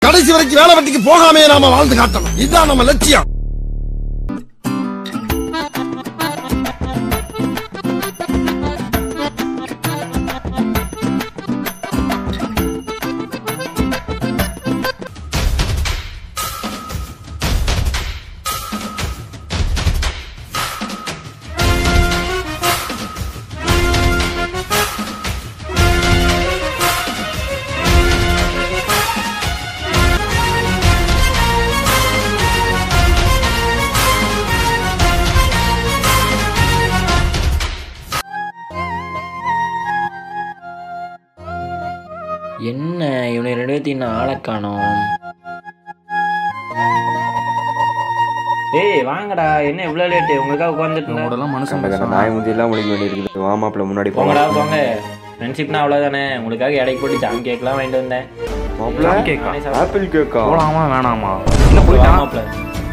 கடைசி வரைக்கும் வேலை வெட்டிக்கு போகாமே நாம வாழ்ந்து காட்டணும் இதுதான் நம்ம லட்சியம் என்ன இவனை ரெண்டு பேர்த்தையும் இன்னும் ஆளை காணோம் ஏய் வாங்கடா என்ன இவ்வளோ லேட்டு உங்களுக்காக உட்காந்துட்டு உங்களோடலாம் மனுஷன் கண்ட பேசுறான். நாய் முந்தியெல்லாம் முடிக்க வேண்டியிருக்குது வாமாப்பில் முன்னாடி போங்கடா போங்க ஃப்ரெண்ட்ஷிப்னா அவ்வளோதானே உங்களுக்காக எடைக்கு போட்டு ஜாம் கேக்லாம் வாங்கிட்டு வந்தேன் ஜாம் கேக்கா? நானே சாப்பிட்டேன். ஆப்பிள் கேக்கா போலாமா வேணாமா இல்ல போயிட்டான் ஆமாப்ல.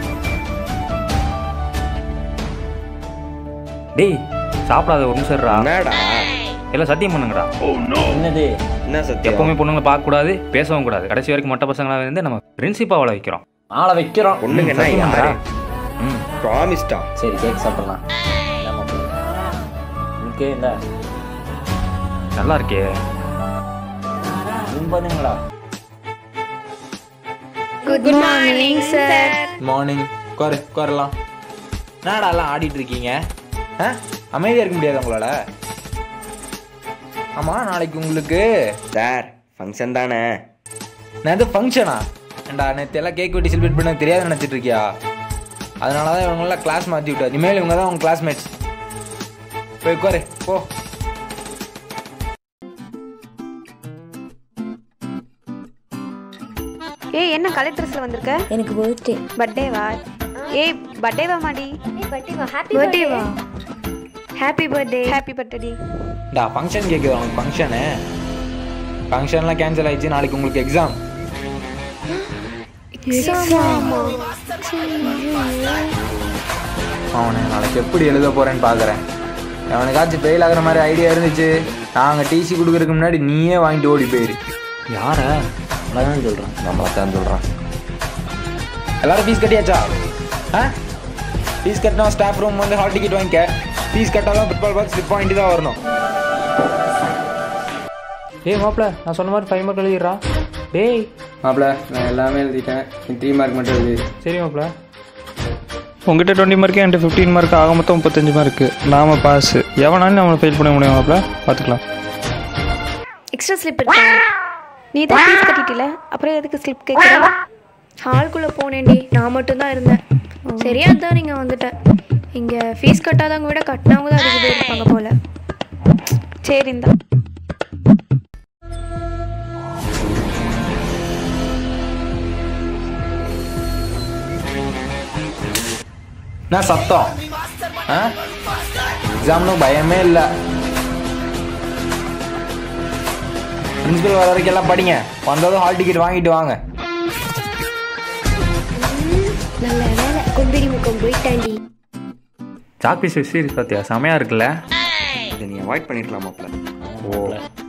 டேய் சாப்பிடாத ஒரு நிமிஷம் இருடா. என்னடா எல்லாம் சத்தியம் பண்ணுங்கடா என்னது என்ன சத்தியம் எப்பவுமே பொண்ணுங்களை பார்க்க கூடாது பேசவும் கூடாது கடைசி வரைக்கும் மொட்டை பசங்களா இருந்து நம்ம பிரின்சிபா அவளை வைக்கிறோம் ஆளை வைக்கிறோம் பொண்ணுங்க என்ன சத்தியம் யாரு பண்றா? ம் ப்ராமிஸ்டா சரி கேக் சாப்பிடலாம் என்ன மாப்பிள்ளை? உனக்கு இந்த நல்லா இருக்கே நிம்பதுங்களா குட் மார்னிங் சார் மார்னிங் உட்காரு உட்காரலாம் என்னடா எல்லாம் ஆடிட்டு இருக்கீங்க ஆ அமைதியாக இருக்க முடியாது உங்களால ஆமாம் நாளைக்கு உங்களுக்கு சார் ஃபங்க்ஷன் தானே நான் எது ஃபங்க்ஷனா ஏண்டா நேற்று எல்லாம் கேக் வெட்டி செலிப்ரேட் பண்ண தெரியாது நினச்சிட்டு இருக்கியா அதனால தான் இவங்கெல்லாம் கிளாஸ் மாற்றி விட்டா இனிமேல் இவங்க தான் உங்க கிளாஸ்மேட்ஸ் போய் உட்காரு போ ஏய் என்ன கலர் ட்ரெஸ்ல வந்திருக்க எனக்கு பர்த்டே பர்த்டேவா ஏய் பர்த்டேவா மாடி பர்த்டேவா ஹாப்பி பர்த்டேவா ஹாப்பி பர்த்டே ஹாப்பி பர்த்டே டா ஃபங்க்ஷன் கேட்குது உனக்கு ஃபங்க்ஷனு ஃபங்க்ஷன்லாம் கேன்சல் ஆயிடுச்சு நாளைக்கு உங்களுக்கு எக்ஸாம் அவனை நாளைக்கு எப்படி எழுத போறேன்னு பார்க்குறேன் அவனுக்காச்சும் ஃபெயில் ஆகுற மாதிரி ஐடியா இருந்துச்சு நாங்கள் டிசி கொடுக்கறதுக்கு முன்னாடி நீயே வாங்கிட்டு ஓடி போயிரு யார அவ்வளோதான் சொல்கிறேன் நம்மளை தான் சொல்கிறான் எல்லாரும் ஃபீஸ் கட்டியாச்சா ஆ ஃபீஸ் கட்டினா ஸ்டாஃப் ரூம் வந்து ஹால் டிக்கெட் வாங்கிக்க ஃபீஸ் கட்டாலும் பிரிப்பால் பார்த்து ஸ்லிப் வாங்கிட்டு தான் வரணும் ஏய் மாப்பிள நான் சொன்ன மாதிரி ஃபைவ் மார்க் எழுதிடுறா டேய் மாப்பிள நான் எல்லாமே எழுதிட்டேன் நீ த்ரீ மார்க் மட்டும் எழுதி சரி மாப்பிள உங்ககிட்ட டுவெண்ட்டி மார்க்கு என்கிட்ட ஃபிஃப்டீன் மார்க் ஆக மொத்தம் முப்பத்தஞ்சு மார்க்கு நாம பாஸ் எவனாலும் நம்மளை ஃபெயில் பண்ண முடியும் மாப்பிள பார்த்துக்கலாம் எக்ஸ்ட்ரா ஸ்லிப் இருக்கா நீ தான் ஃபீஸ் கட்டிட்டில அப்புறம் எதுக்கு ஸ்லிப் கேட்குற ஹால்குள்ளே போனேன்டி நான் மட்டும்தான் இருந்தேன் சரியா தான் நீங்கள் வந்துட்டேன் இங்கே ஃபீஸ் கட்டாதவங்க விட கட்டினவங்க தான் அதிக பேர் இருப்பாங்க போல சரி இந்தா நான் சத்தம் ஆ எக்ஸாம்னு பயமே இல்லை பிரின்சிபல் வர வரைக்கும் எல்லாம் படிங்க வந்ததும் ஹால் டிக்கெட் வாங்கிட்டு வாங்க நல்ல வேலை கொம்பிடி முக்கம் போயிட்டாண்டி சாக் பீஸ் சீரிஸ் பார்த்தியா செமையா இருக்குல்ல இதை நீ அவாய்ட் பண்ணிருக்கலாம் மாப்பிள ஓ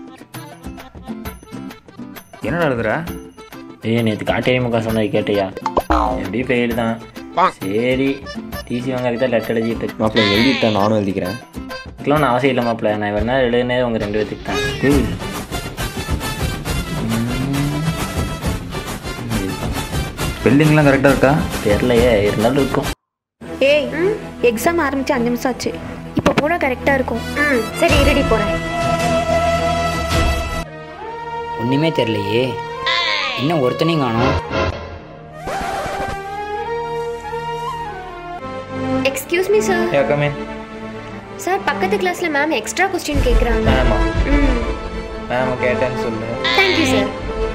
என்னடா எழுதுற ஏய் நேற்று காட்டே முக்கா சொன்னது கேட்டியா எப்படி ஃபெயில் தான் சரி டிசி வாங்கறதுக்கு தான் லெட்டர் எழுதிட்டு இருக்கு மாப்பிள எழுதிட்டேன் நானும் எழுதிக்கிறேன் இதுக்கெல்லாம் நான் அவசியம் இல்லை மாப்பிள்ள நான் வேணா எழுதுனே உங்க ரெண்டு பேத்துக்கு தான் டேய் ஸ்பெல்லிங்லாம் கரெக்டாக இருக்கா தெரிலையே இருந்தாலும் இருக்கும் ஏய் எக்ஸாம் ஆரம்பிச்சு அஞ்சு நிமிஷம் ஆச்சு இப்போ போனால் கரெக்டாக இருக்கும் ம் சரி இருடி போறேன் ஒன்றுமே தெரியலையே இன்னும் ஒருத்தனையும் காணோம் எக்ஸ்கியூஸ் மீ சார் ஏ கமீன் சார் பக்கத்து கிளாஸ்ல மேம் எக்ஸ்ட்ரா கொஸ்டின் கேக்குறாங்க மேமா ம் மேம் கேட்டேன்னு சொல்லு தேங்க்யூ சார்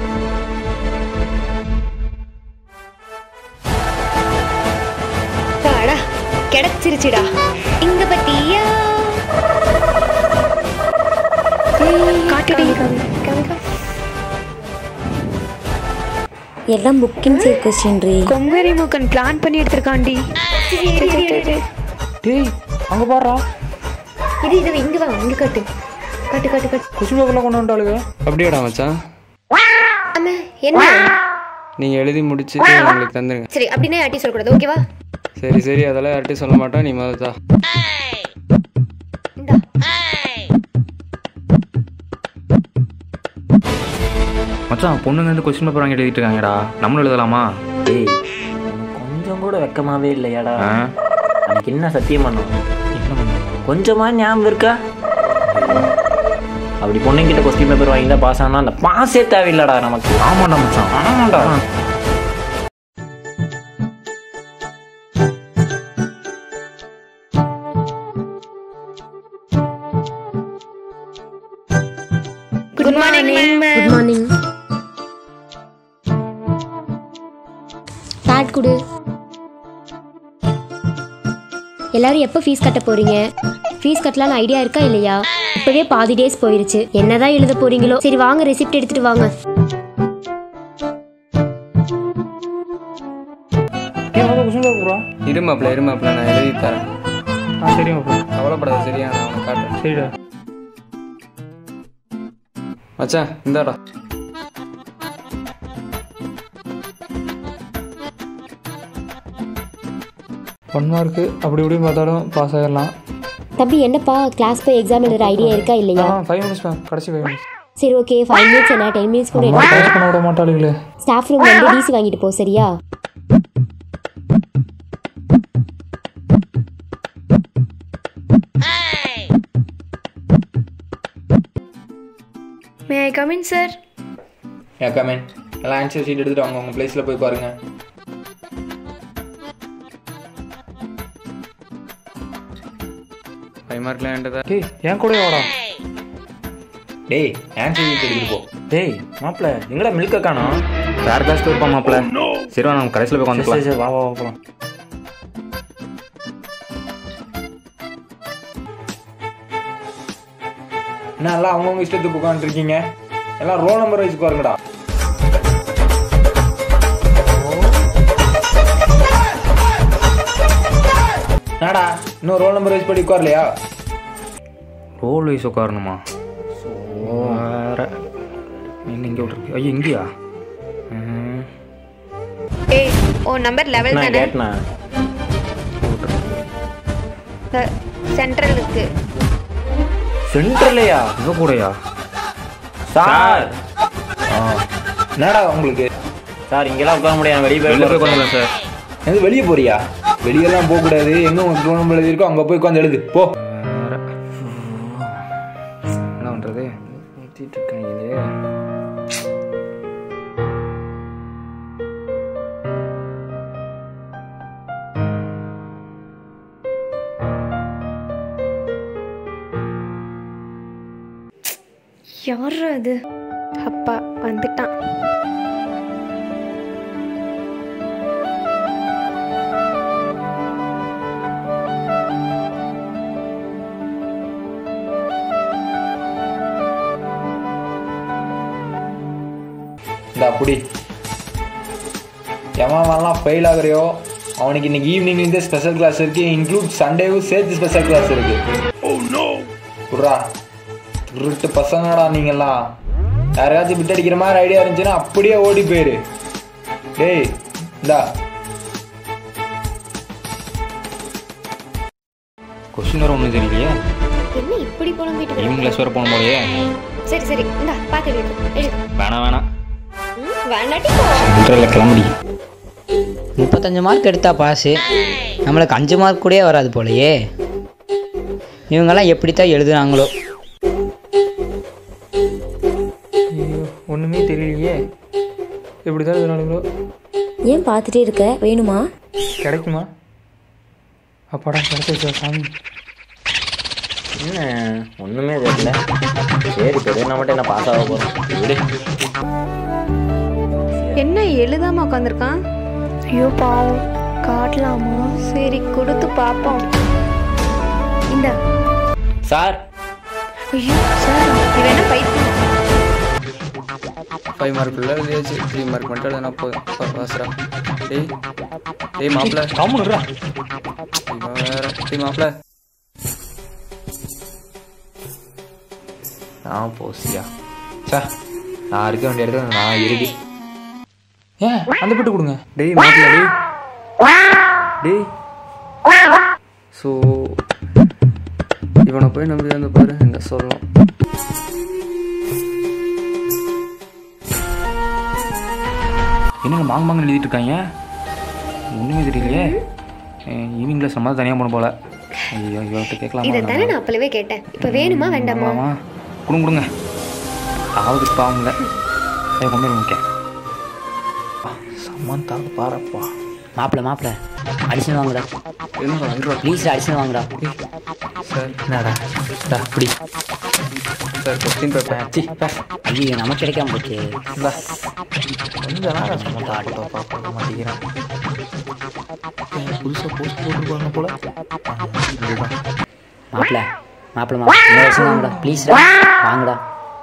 பாடா கிடைச்சிருச்சுடா இங்க பத்தியா காட்டுடி எல்லாம் புக்கிங் சேர் கொஸ்டின் ரீ கொங்கரி மூக்கன் பிளான் பண்ணி எடுத்திருக்காண்டி சரி, சரி, சரி. டேய் அங்கே பாடுறா இது இது இங்க வா இங்க கட்டு கட்டு கட்டு கட்டு கொஸ்டின் பேப்பர்லாம் கொண்டு வந்துட்டாளுங்க அப்படியாடா மச்சான் அம்மா என்ன நீங்கள் எழுதி முடிச்சுட்டு எங்களுக்கு தந்துடுங்க சரி அப்படின்னா யார்ட்டையும் சொல்லக்கூடாது ஓகேவா சரி சரி அதெல்லாம் யார்ட்டையும் சொல்ல மாட்டோம் நீ முதல்ல தா இந்தா மச்சான் பொண்ணுங்க வந்து கொஸ்டின் பேப்பர் வாங்கி எழுதிட்டு இருக்காங்கடா நம்மளும் எழுதலாமா டேய் கொஞ்சம் கூட வெக்கமாவே இல்லையாடா அன்னைக்கு என்ன சத்தியம் பண்ணோம் கொஞ்சமா ஞாபகம் இருக்கா அப்படி பொண்ணுங்கிட்ட கொஸ்டின் பேப்பர் வாங்கி தான் பாஸ் ஆனா அந்த பாஸே தேவையில்லடா நமக்கு ஆமாண்டா மச்சான் ஆமாண்டா good morning ma'am good morning pad கொடு எல்லாரும் எப்போ ஃபீஸ் கட்ட போறீங்க ஃபீஸ் கட்டலாம்னு ஐடியா இருக்கா இல்லையா இப்பவே பாதி டேஸ் போயிருச்சு என்னதான் எழுத போறீங்களோ சரி வாங்க ரெசிப்ட் எடுத்துட்டு வாங்க கொஸ்டின் பேப்பர் ப்ரோ இரு மாப்பிள்ள இரு மாப்பிள்ள நான் எழுதி தரேன் ஆ சரி ப்ரோ கவலைப்படாத சரியா நான் உனக்கு காட்டுறேன் சரிடா மச்சான் இந்தாடா ஒன் மார்க்கு அப்படி இப்படியும் பார்த்தாலும் பாஸ் ஆகிடலாம் தம்பி என்னப்பா கிளாஸ் போய் எக்ஸாம் எழுதுற ஐடியா இருக்கா இல்லையா ஆ ஃபைவ் மினிட்ஸ் மேம் கடைசி ஃபைவ் மினிட்ஸ் சரி ஓகே ஃபைவ் மினிட்ஸ் என்ன டென் மினிட்ஸ் கூட என்ன பாஸ் பண்ண விட மாட்டாளுங்களே ஸ்டாஃப் ரூம் வந்து டிசி வாங்கிட்டு போ சரியா மே ஐ கமின் சார் ஏ கமேன் எல்லாம் ஆன்சர் ஷீட் எடுத்துட்டு வாங்க உங்கள் பிளேஸில் போய் பாருங்க ஃபைவ் மார்க்லாம் என்கிட்ட டேய் என் கூட வாடா டேய் ஆன்சர் ஷீட் எடுத்துட்டு போ டேய் மாப்பிள்ள எங்கடா மில்க காணோம் வேறு கிளாஸ் போயிருப்போம் மாப்பிள்ள சரி வா, நம்ம கடைசியில் போய் சரி உட்காந்துக்கலாம் சரி வா வா வா போலாம் என்ன எல்லாம் அவங்கவுங்க இஷ்டத்துக்கு உட்காந்துருக்கீங்க எல்லாம் ரோல் நம்பர் வைஸ் பாருங்கடா என்னடா இன்னும் ரோல் நம்பர் வைஸ் படி உட்காரலையா ரோல் வைஸ் உட்காரணுமா வேற என்ன இங்கே விட்ருக்கு ஐயோ இங்கேயா ம், ஏய் ஓ நம்பர் லெவல் நான் தானே கேட்டனா சென்ட்ரல் இருக்கு சென்டர்லையா இவ கூடயா சார் ஆ என்னடா உங்களுக்கு சார் இங்கெல்லாம் உட்கார முடியாது வெளியே வெளில போய் போய் உட்காந்துக்கலாம் சார் எது வெளியே போறியா வெளியெல்லாம் போகக்கூடாது எங்கே உனக்கு ரோல் நம்பர் எழுதிருக்கோ அங்கே போய் உட்காந்து எழுது போ என்ன பண்ணுறது ஊற்றிட்டு இருக்காங்க யாரா அது அப்பா வந்துட்டான் இந்த அப்படி எவன்லாம் ஃபெயில் ஆகுறியோ அவனுக்கு இன்னைக்கு ஈவினிங்லேருந்து ஸ்பெஷல் கிளாஸ் இருக்கு இன்க்ளூட் சண்டேவும் சேர்த்து ஸ்பெஷல் கிளாஸ் இருக்கு புட்ரா திருட்டு பசங்கடா நீங்கெல்லாம் யாரையாச்சும் பிட் அடிக்கிற மாதிரி ஐடியா இருந்துச்சுன்னா அப்படியே ஓடி போயிரு டேய் இந்தா கொஸ்டின் வர ஒன்றும் தெரியலையே என்ன இப்படி புலம்பிட்டு ஈவினிங் கிளாஸ் வர போகணும் போலயே சரி சரி இந்தா பார்த்து எழுது எழுது வேணாம் வேணாம் ம், வேண்டாட்டி போ சென்ட்ரலில் கிளம்பி முப்பத்தஞ்சு மார்க் எடுத்தா பாஸு நம்மளுக்கு அஞ்சு மார்க் கூட வராது போலயே இவங்கெல்லாம் எப்படித்தான் எழுதுனாங்களோ ஐயோ ஒன்றுமே தெரியலையே எப்படி தான் எழுதுனாலுங்களோ ஏன் பார்த்துட்டே இருக்க வேணுமா கிடைக்குமா அப்பாடா கிடைச்சிருச்சா சாமி என்ன ஒண்ணுமே தெரியல சரி பெரிய நான் மட்டும் என்ன பாஸ் ஆக போறோம் விடு என்ன எழுதாம உட்காந்துருக்கான் ஐயோ பாவம் காட்டலாமா சரி கொடுத்து பார்ப்போம் இந்த சார் ஐயோ சார் இவன் என்ன பைத்தியம் ஃபைவ் மார்க் உள்ள எழுதியாச்சு த்ரீ மார்க் மட்டும் எழுதுனா போதும் வாசரா டேய் டேய் மாப்பிள்ள காமன்ரா இவன் வேற டேய் மாப்பிள்ள நான் போசியா சா நான் இருக்க வேண்டிய இடத்துல நான் இருக்கு ஏன் அந்த பெட்டு கொடுங்க டேய் மாப்பிள்ள டேய் டேய் ஸோ இவனை போய் நம்பி வந்து பாரு என்ன சொல்லலாம் என்னங்க மாங்க மாங்க எழுதிட்டு இருக்காங்க ஒன்றுமே தெரியலையே ஈவினிங் கிளாஸ் நம்ம தனியாக போன போல ஐயோ இவர்கிட்ட கேட்கலாமா இதை தானே வேணாமா? நான் அப்பளவே கேட்டேன் இப்போ வேணுமா வேண்டாமா ஆமாமா கொடுங்க கொடுங்க ஆவது பாவங்கள ஏ கொண்டு வந்து சமந்தாவுக்கு பாரப்பா மாப்பிள மாப்பிள அடிஷன் வாங்குடா என்னடா இருடா ப்ளீஸ் அடிஷன் வாங்குடா சார் என்னடா டா அப்படி சார் கொஸ்டின் பேப்பர் சி ஐயோ நமக்கு கிடைக்காம போச்சு இந்தா கொஞ்ச நேரம் சமந்தா ஆடி பாப்பா பார்க்க மாட்டேங்கிறேன் புதுசாக போஸ்ட் போட்டுருப்பாங்க போல இதுதான் மாப்பிள மாப்பிள மாப்பிள இன்னொரு அடிஷன் வாங்குடா ப்ளீஸ்டா வாங்குடா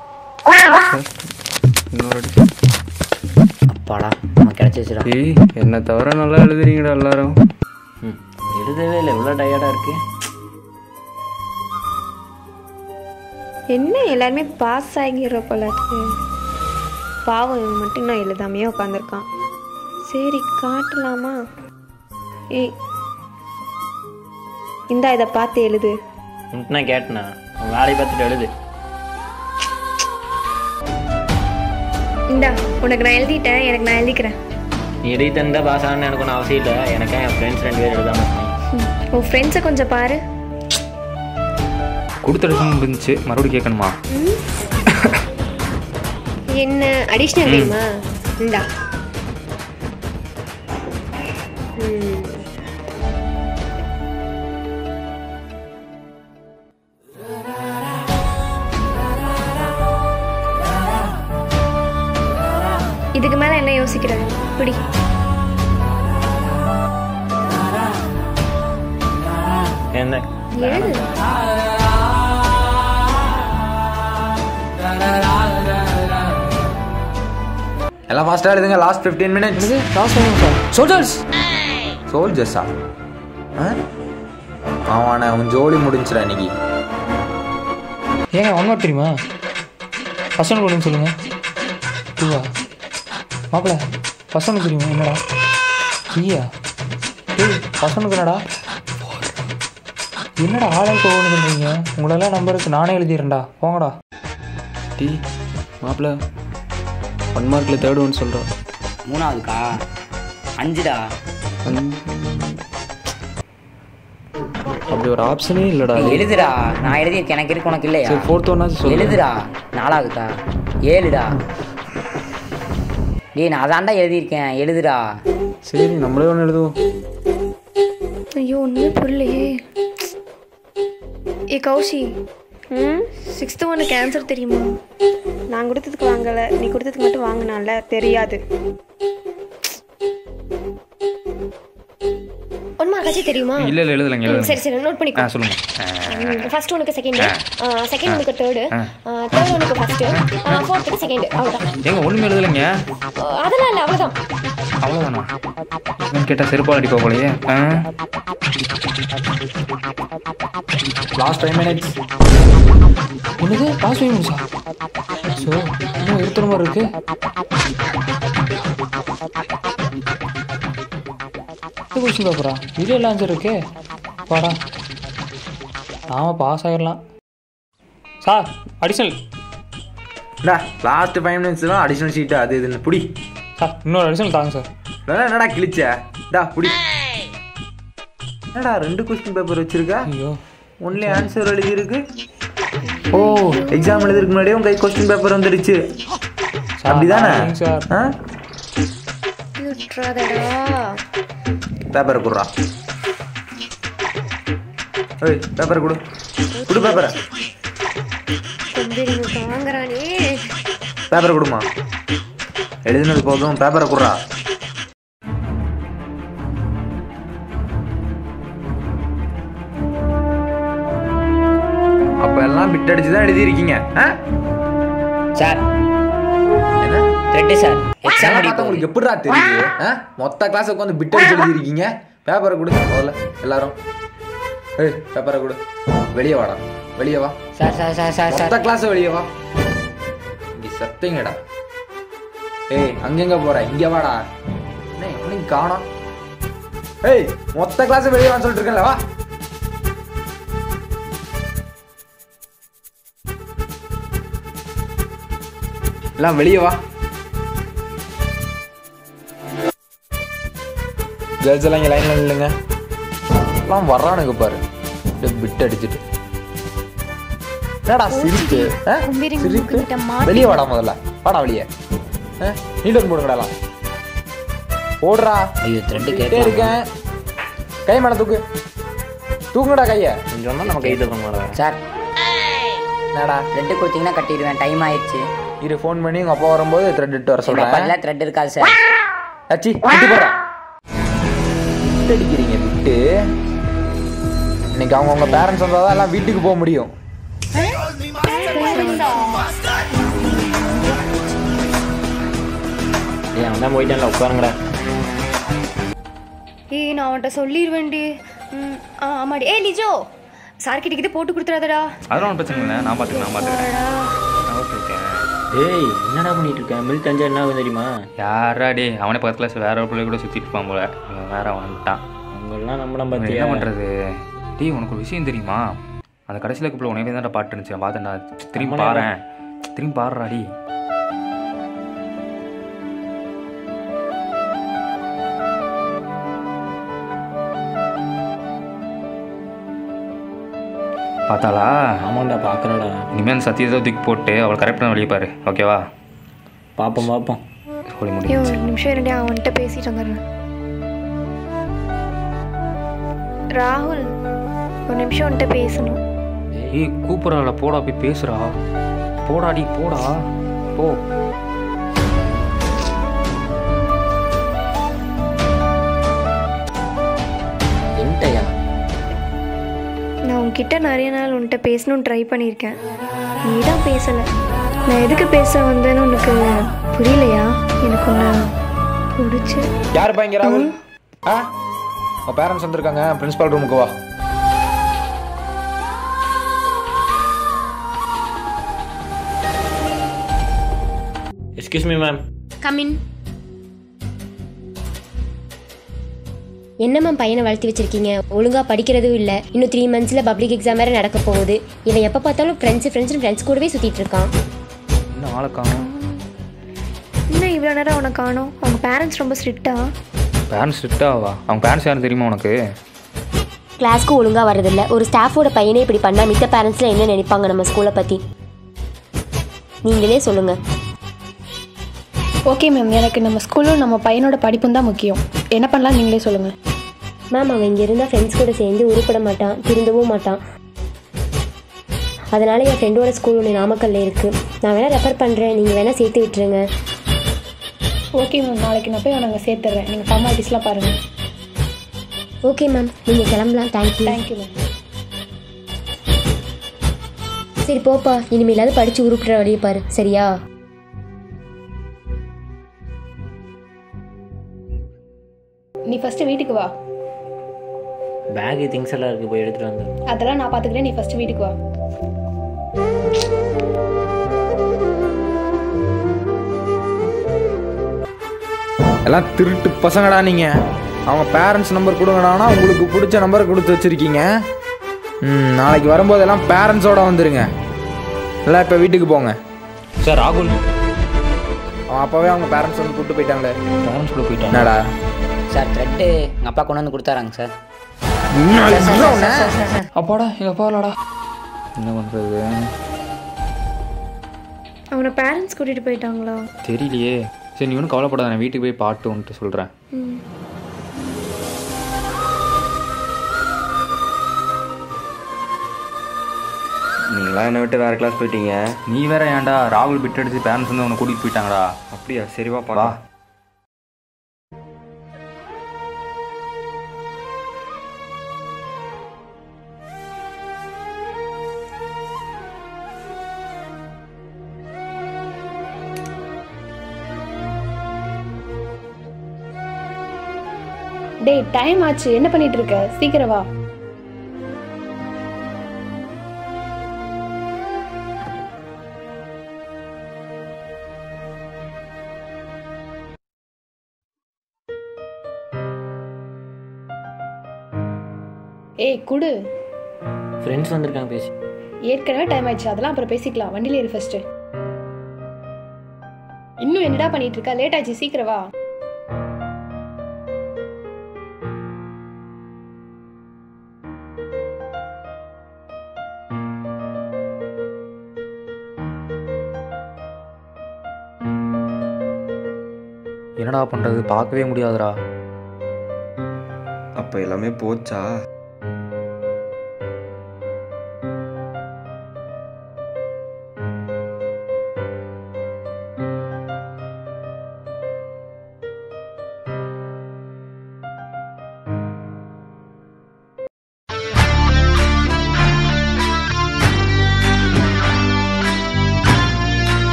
இன்னொரு அடி அப்பாடா நமக்கு கிடைச்சிச்சுடா ஏய் என்ன தவிர நல்லா எழுதுறீங்கடா எல்லாரும் ம் எழுதவே இல்லை இவ்வளோ டயர்டாக இருக்கு என்ன எல்லாருமே பாஸ் ஆகிற போல இருக்கு பாவம் இவன் மட்டும் இன்னும் எழுதாமையே உட்காந்துருக்கான் சரி காட்டலாமா ஏய் இந்தா இதை பார்த்து எழுது உன்ட்டு நான் கேட்டேனா உன் வேலையை பார்த்துட்டு எழுது இந்தா உனக்கு நான் எழுதிட்டேன் எனக்கு நான் எழுதிக்கிறேன் நீ எழுதி தந்தா பாஸ் ஆகணும்னு எனக்கு ஒன்றும் அவசியம் இல்லை எனக்கே என் ஃப்ரெண்ட்ஸ் ரெண்டு பேர் எழுதாம இருக்காங்க ம், உன் ஃப்ரெண்ட்ஸை கொஞ்சம் பாரு கொடுத்த அடிஷன் இருந்துச்சு மறுபடியும் கேட்கணுமா என்ன அடிஷ்னல் வேணுமா இந்தா ம். இதுக்கு மேல என்ன யோசிக்கிற பிடி என்ன எழுது எல்லாம் ஃபாஸ்ட்டாக எழுதுங்க last fifteen minutes last sir soldiers சோல்ஜர்ஸா அவனை உன் ஜோலி முடிஞ்சிடா இன்னைக்கு ஏங்க ஒன் மார்க் தெரியுமா ஃபர்ஸ்ட் ஒன் கொடுங்க சொல்லுங்க டூவா மாப்பிள ஃபர்ஸ்ட் ஒன்று தெரியுமா என்னடா த்ரீயா ஏய் ஃபர்ஸ்ட் ஒன்றுக்கு என்னடா என்னடா ஆளுக்கு ஒன்று பண்ணுறீங்க உங்களெல்லாம் நம்பருக்கு நானே எழுதிடுறேன்டா போங்கடா டீ மாப்பிள ஒன் மார்க்கில் தேர்ட் ஒன் சொல்கிறோம் மூணாவதுக்கா அஞ்சுடா அப்படி ஒரு ஆப்ஷனே இல்லைடா ஏய், எழுதுடா நான் எழுதியிருக்கேன் எனக்கு இருக்கு உனக்கு இல்லையா சரி ஃபோர்த் ஒன்னாச்சும் சொல்லு எழுதுடா நாலாவதுக்கா ஏழுடா டேய் நான் அதான்டா எழுதியிருக்கேன் எழுதுடா சரி நம்மளே ஒன்று எழுதுவோம் ஐயோ ஒன்றுமே புரியலையே ஏ கௌஷி ம் சிக்ஸ்த்து ஒன்று கேன்சர் தெரியுமா நான் கொடுத்ததுக்கு வாங்கலை நீ கொடுத்ததுக்கு மட்டும் வாங்கினால தெரியாது ஒன் மார்க்காச்சு தெரியுமா இல்லை இல்லை எழுதலைங்க ம், எழுதுங்க சரி சரி நோட் ஆ பண்ணிக்கோ சொல்லுங்க ஃபர்ஸ்ட் ஒனுக்கு செகண்ட் செகண்ட் ஒனுக்கு தேர்டு தேர்ட் ஒனுக்கு ஃபர்ஸ்ட் ஃபோர்த்துக்கு செகண்ட் அவ்வளோதான் ஏங்க ஒன்றுமே எழுதலைங்க அஹ், அதெல்லாம் இல்லை அவ்வளோதான் அவ்வளோதானா என்னன்னு கேட்டால் செருப்பால் அடிப்பா போலயே ஆ லாஸ்ட் ஃபைவ் மினிட்ஸ் என்னது லாஸ்ட் ஃபைவ் மினிட்ஸா ஸோ இன்னும் இருக்கிற மாதிரி இருக்கு இது கொஸ்டின் பேப்பரா இது எல்லாம் ஆன்சர் இருக்கே வாடா நாம பாஸ் ஆகிடலாம் சார் அடிஷனல் டா லாஸ்ட் ஃபைவ் மினிட்ஸ்லாம் அடிஷனல் ஷீட்டு அது இதுன்னு புடி சார் இன்னொரு அடிஷனல் தாங்க சார் இதெல்லாம் என்னடா கிழிச்ச டா புடி என்னடா ரெண்டு கொஸ்டின் பேப்பர் வச்சிருக்க ஐயோ ஒன்லி ஆன்சர் எழுதியிருக்கு ஓ எக்ஸாம் எழுதுறதுக்கு முன்னாடியே உங்க கை கொஸ்டின் பேப்பர் வந்துடுச்சு சார் அப்படிதானே சரிங்க சார் ஆ விட்றாதடா பேப்பரை கொடுறா ஏய் பேப்பரை கொடு கொடு பேப்பரை கொஞ்சம் வாங்குறானே பேப்பரை கொடுமா எழுதினது போதும் பேப்பரை கொடுறா அப்ப எல்லாம் பிட் அடிச்சு தான் எழுதியிருக்கீங்க ஆ? சார் என்ன ரெட்டு சார் எக்ஸாம் எக்ஸாம் முடிய பார்த்தா போகுது உங்களுக்கு எப்படிடா தெரியுது ஆ? மொத்த கிளாஸ் உட்காந்து பிட் அடிச்சு எழுதியிருக்கீங்க பேப்பரை கொடு முதல்ல எல்லாரும் ஏய் பேப்பரை கொடு வெளியே வாடா வெளியே வா sir sir sir sir sir மொத்த கிளாஸ் வெளியே வா இங்க சத்தீங்கடா ஏய் அங்கெங்க போற இங்க வாடா என்ன எவனையும் காணோம் ஏய் மொத்த கிளாஸ் வெளியே வான்னு சொல்லிட்டு இருக்கேன்ல வா எல்லாம் வெளியே வா கேர்ள்ஸ் எல்லாம் இங்கே லைனில் நில்லுங்க எல்லாம் வர்றானுங்க பாரு பிட் அடிச்சுட்டு என்னடா சிரிப்பு ஆ? கும்பிடுங்க, சிரிப்பு உங்ககிட்ட மாட்டி- வெளியே வாடா முதல்ல வாடா வெளியே நீட்டன் போடுங்கடா ஓடுறா ஐயோ த்ரெட்டு சொல்லிட்டே கேட்க இருக்கேன் கை மேல தூக்கு தூக்குங்கடா கைய கொஞ்சம் தான் நம்ம கை தூக்க மாட்டோம் சார் என்னடா த்ரெட்டு கொடுத்தீங்கன்னா கட்டிடுவேன் டைம் ஆயிடுச்சு இரு ஃபோன் பண்ணி உங்க அப்பா வரும்போது த்ரெட் இட்டு வர சொல்றேன் பக்கத்தில் த்ரெட் இருக்காது சார் அச்சி விட்டு போடுறா விட்டு அடிக்கிறீங்க விட்டு இன்னைக்கு அவங்க உங்க பேரண்ட்ஸ் வந்தாதான் எல்லாம் வீட்டுக்கு போக முடியும் ஏய் அவன் தான் போயிட்டான்ல உட்காருங்கடா ஏய் நான் அவன்கிட்ட சொல்லிடுவேன்டி ம், ஆ ஆமாடி ஏய் லிஜோ சார் கிட்ட கிட்ட போட்டு கொடுத்துறாதடா அதெல்லாம் ஒன்றும் பிரச்சனை இல்லை நான் பார்த்துக்கிறேன் நான் பார்த்துக்கிறேன் ஓகே ஓகே ஏய் என்னடா பண்ணிட்டு இருக்க மில்க் அஞ்சா என்ன ஆகும் தெரியுமா யாரா டே அவனே பக்கத்தில் வேற ஒரு பிள்ளை கூட சுற்றிட்டு இருப்பான் போல இவன் வேற வந்துட்டான் அவங்கெல்லாம் நம்மளாம் இவன் பார்த்தியா என்ன பண்ணுறது டேய் உனக்கு ஒரு விஷயம் தெரியுமா அந்த கடைசியில் கப்பில் உனவே தான் பாட்டு இருந்துச்சு நான் பார்த்தேன்டா திரும்பி ஆமாடா. பாறேன் திரும்பி பாடுறாடி பார்த்தாளா ஆமாண்டா பார்க்குறடா இனிமேல் அந்த சத்தியத்தை தூக்கி போட்டு அவளை கரெக்டாக வெளியே பாரு ஓகேவா பார்ப்போம் பார்ப்போம் சொல்லி ஐயோ முடியும் ஒரு நிமிஷம் இருந்தே அவன்கிட்ட பேசிட்டு வந்துடுறேன் ராகுல் ஒரு நிமிஷம் அவன்கிட்ட பேசணும் ஏய் கூப்பிட்றாள போடா போய் பேசுறா போடாடி போடா போ என்கிட்டயா நான் உன்கிட்ட நிறைய நாள் உன்கிட்ட பேசணும்னு ட்ரை பண்ணியிருக்கேன் நீ தான் பேசலை நான் எதுக்கு பேச வந்தேன்னு உனக்கு புரியலையா எனக்கு உன்னை பிடிச்சி யாருப்பா இங்க ராகுல் ஆ உங்க பேரண்ட்ஸ் வந்திருக்காங்க பிரின்சிபால் ரூமுக்கு வா எக்ஸ்கியூஸ் மீ மேம் கமின் என்ன மேம் பையனை வளர்த்தி வச்சிருக்கீங்க ஒழுங்கா படிக்கிறதும் இல்லை இன்னும் த்ரீ மந்த்ஸில் பப்ளிக் எக்ஸாம் வேறு நடக்க போகுது இவன் எப்போ பார்த்தாலும் ஃப்ரெண்ட்ஸ் ஃப்ரெண்ட்ஸ் ஃப்ரெண்ட்ஸ் கூடவே சுற்றிட்டு இருக்கான் இன்னும் ஆளை காணும் இன்னும் இவ்வளோ நேரம் அவனை காணோம் அவங்க பேரண்ட்ஸ் ரொம்ப ஸ்ட்ரிக்டா பேரண்ட்ஸ் ஸ்ட்ரிக்டாவா அவங்க பேரண்ட்ஸ் யாரும் தெரியுமா உனக்கு கிளாஸ்க்கு ஒழுங்காக வரதில்ல ஒரு ஸ்டாஃபோட பையனே இப்படி பண்ணால் மித்த பேரண்ட்ஸ்லாம் என்ன நினைப்பாங்க நம்ம ஸ்கூலை பற்றி நீங்களே சொல்லுங்கள் ஓகே மேம் எனக்கு நம்ம ஸ்கூலும் நம்ம பையனோட படிப்பும் தான் முக்கியம் என்ன பண்ணலாம் நீங்களே சொல்லுங்கள் மேம் அவன் இங்கே இருந்தால் ஃப்ரெண்ட்ஸ் கூட சேர்ந்து உருப்பட மாட்டான் திருந்தவும் மாட்டான் அதனால் என் ஃப்ரெண்டோட ஸ்கூல் ஒன்று நாமக்கல்ல இருக்குது நான் வேணால் ரெஃபர் பண்ணுறேன் நீங்கள் வேணால் சேர்த்து விட்டுருங்க ஓகே மேம் நாளைக்கு நான் போய் அவனை சேர்த்துறேன் நீங்கள் ஃபார்மாலிட்டிஸ்லாம் பாருங்கள் ஓகே மேம் நீங்கள் கிளம்பலாம் தேங்க்யூ தேங்க்யூ மேம் சரி போப்பா இனிமேலாவது படித்து உருப்புற வழியை பாரு சரியா நீ ஃபஸ்ட்டு வீட்டுக்கு வா பேகு திங்ஸ் எல்லாம் இருக்குது போய் எடுத்துகிட்டு வந்து அதெல்லாம் நான் பார்த்துக்கிறேன் நீ ஃபஸ்ட்டு வீட்டுக்கு வா எல்லாம் திருட்டு பசங்கடா நீங்க அவங்க பேரண்ட்ஸ் நம்பர் கொடுங்கடானா உங்களுக்கு பிடிச்ச நம்பர் கொடுத்து வச்சிருக்கீங்க ம் நாளைக்கு வரும்போது எல்லாம் பேரண்ட்ஸோட வந்துருங்க எல்லாம் இப்போ வீட்டுக்கு போங்க சார் ராகுல் அவன் அப்பவே அவங்க பேரண்ட்ஸ் வந்து கூப்பிட்டு போயிட்டாங்களே பேரண்ட்ஸ் கூட போயிட்டான் என்னடா சார் த்ரெட்டு எங்கள் அப்பா கொண்டு வந்து கொடுத்தாராங்க சார் அப்பாடா எங்கள் அப்பா இல்லடா என்ன பண்ணுறது அவனை பேரண்ட்ஸ் கூட்டிகிட்டு போயிட்டாங்களா தெரியலையே சரி நீ ஒன்றும் கவலைப்படாத நான் வீட்டுக்கு போய் பாட்டு வந்துட்டு சொல்கிறேன் ம் நீங்களாம் என்னை விட்டு வேற கிளாஸ் போயிட்டீங்க நீ வேற ஏன்டா ராகுல் பிட் அடிச்சு பேரண்ட்ஸ் வந்து உன்னை கூட்டிகிட்டு போயிட்டாங்கடா அப்படியா சரி வா வா பார்க்கலாம் டேய் டைம் ஆச்சு என்ன பண்ணிட்டு இருக்க சீக்கிரம் வா ஏய் குடு ஃப்ரெண்ட்ஸ் வந்திருக்காங்க பேசி ஏற்கனவே டைம் ஆயிடுச்சு அதெல்லாம் அப்புறம் பேசிக்கலாம் வண்டியில ஏறு ஃபர்ஸ்ட் இன்னும் என்னடா பண்ணிட்டு இருக்கா லேட் ஆயிடுச்சு சீக்கிரம் வா என்னடா பண்ணுறது பார்க்கவே முடியாதுடா அப்போ எல்லாமே போச்சா